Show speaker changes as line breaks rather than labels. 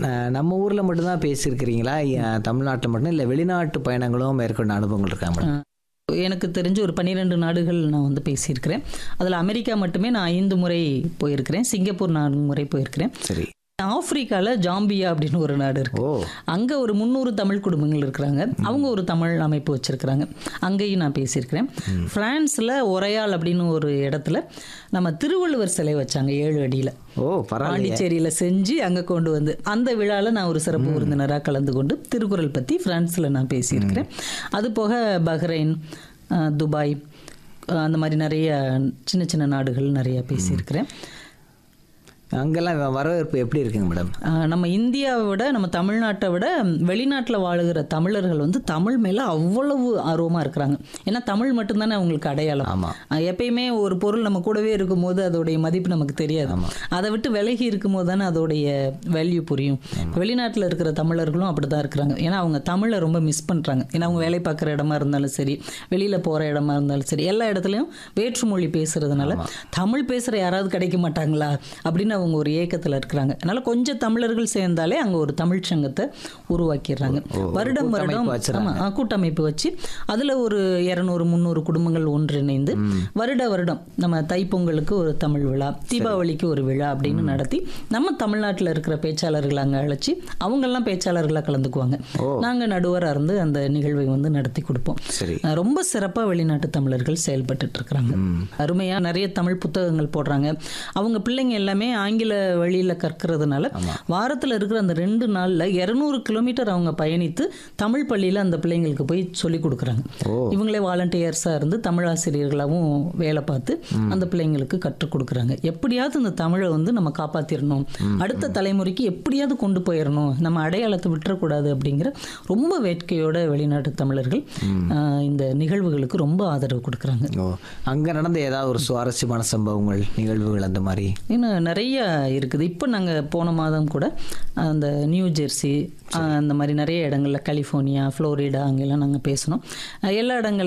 அஹ், நம்ம ஊரில் மட்டும்தான் பேசியிருக்கிறீங்களா தமிழ்நாட்டில் மட்டும் இல்லை வெளிநாட்டு பயணங்களும் மேற்கொண்ட அனுபவங்கள் இருக்கா மேடம்
எனக்கு தெரிஞ்சு ஒரு பன்னிரெண்டு நாடுகள் நான் வந்து பேசியிருக்கிறேன் அதில் அமெரிக்கா மட்டுமே நான் ஐந்து முறை போயிருக்கிறேன் சிங்கப்பூர் நான்கு முறை போயிருக்கிறேன்
சரி
ஆப்பிரிக்காவில் ஜாம்பியா அப்படின்னு ஒரு நாடு இருக்கு
ஓ
அங்கே ஒரு முந்நூறு தமிழ் குடும்பங்கள் இருக்கிறாங்க அவங்க ஒரு தமிழ் அமைப்பு வச்சிருக்கிறாங்க அங்கேயும் நான் பேசியிருக்கிறேன் பிரான்ஸில் ஒரையால் அப்படின்னு ஒரு இடத்துல நம்ம திருவள்ளுவர் சிலை வச்சாங்க ஏழு அடியில்
ஓ பரவாயில்ல
பாண்டிச்சேரியில் செஞ்சு அங்கே கொண்டு வந்து அந்த விழாவில் நான் ஒரு சிறப்பு விருந்தினராக கலந்து கொண்டு திருக்குறள் பற்றி ஃப்ரான்ஸில் நான் பேசியிருக்கிறேன் அது போக பஹ்ரைன் அஹ், துபாய் அஹ், அந்த மாதிரி நிறைய சின்ன சின்ன நாடுகள் நிறைய பேசியிருக்கிறேன்
அங்கெல்லாம் வரவேற்பு எப்படி இருக்குங்க மேடம்
ஆஹ் நம்ம இந்தியாவை விட நம்ம தமிழ்நாட்டை விட வெளிநாட்டில் வாழுகிற தமிழர்கள் வந்து தமிழ் மேலே அவ்வளவு ஆர்வமாக இருக்கிறாங்க ஏன்னா தமிழ் மட்டும்தானே அவங்களுக்கு அடையாளம்
ஆமாம்
ஆஹ் எப்பயுமே ஒரு பொருள் நம்ம கூடவே இருக்கும்போது அதோடைய மதிப்பு நமக்கு தெரியாது அதை விட்டு விலகி இருக்கும்போது தானே அதோடைய வேல்யூ புரியும் வெளிநாட்டில் இருக்கிற தமிழர்களும் அப்படி தான் இருக்கிறாங்க ஏன்னா அவங்க தமிழை ரொம்ப மிஸ் பண்ணுறாங்க ஏன்னா அவங்க வேலை பார்க்குற இடமா இருந்தாலும் சரி வெளியில் போகிற இடமா இருந்தாலும் சரி எல்லா இடத்துலையும் வேற்றுமொழி பேசுறதுனால தமிழ் பேசுகிற யாராவது கிடைக்க மாட்டாங்களா அப்படின்னு அவங்க ஒரு ஏக்கத்தில் இருக்கிறாங்க அதனால கொஞ்சம் தமிழர்கள் சேர்ந்தாலே அங்கே ஒரு தமிழ் சங்கத்தை உருவாக்கிடுறாங்க வருடம் வருடம்
கூட்டமைப்பு வச்சிடறாங்க.
ஆமா, ஆ, கூட்டமைப்பு வச்சு அதில் ஒரு இரநூறு முந்நூறு குடும்பங்கள் ஒன்றிணைந்து வருட வருடம் நம்ம தைப்பொங்கலுக்கு ஒரு தமிழ் விழா தீபாவளிக்கு ஒரு விழா அப்படின்னு நடத்தி நம்ம தமிழ்நாட்டில் இருக்கிற பேச்சாளர்களை அங்கே அழைச்சி அவங்கெல்லாம் பேச்சாளர்களாக கலந்துக்குவாங்க நாங்கள் நடுவராக இருந்து அந்த நிகழ்வை வந்து நடத்தி கொடுப்போம்
சரி
அஹ் ரொம்ப சிறப்பாக வெளிநாட்டு தமிழர்கள் செயல்பட்டுட்டு இருக்கிறாங்க அருமையாக நிறைய தமிழ் புத்தகங்கள் போடுறாங்க அவங்க பிள்ளைங்க எல்லாமே ஆங்கில வழியில் கற்கிறதுனால வாரத்தில் இருக்கிற அந்த ரெண்டு நாளில் இரநூறு கிலோமீட்டர் அவங்க பயணித்து தமிழ் பள்ளியில் அந்த பிள்ளைங்களுக்கு போய் சொல்லி கொடுக்குறாங்க இவங்களே வாலண்டியர்ஸாக இருந்து தமிழ் ஆசிரியர்களாகவும் வேலை பார்த்து அந்த பிள்ளைங்களுக்கு கற்றுக் கொடுக்குறாங்க எப்படியாவது இந்த தமிழை வந்து நம்ம காப்பாற்றிடணும் அடுத்த தலைமுறைக்கு எப்படியாவது கொண்டு போயிடணும் நம்ம அடையாளத்தை விட்டுறக்கூடாது அப்படிங்கிற ரொம்ப வேட்கையோட வெளிநாட்டு தமிழர்கள் ஆஹ், இந்த நிகழ்வுகளுக்கு ரொம்ப ஆதரவு கொடுக்குறாங்க
ஓ அங்கே நடந்த ஏதாவது ஒரு சுவாரஸ்யமான சம்பவங்கள் நிகழ்வுகள் அந்த மாதிரி
இன்னும் நிறைய இருக்குது இப்போ நாங்கள் போன மாதம் கூட அந்த நியூ ஜெர்சி ஆஹ், அந்த மாதிரி நிறைய இடங்கள்ல கலிஃபோர்னியா ஃப்ளோரிடா அங்கெல்லாம் நாங்கள் பேசினோம் ஆஹ், எல்லா இடங்கள்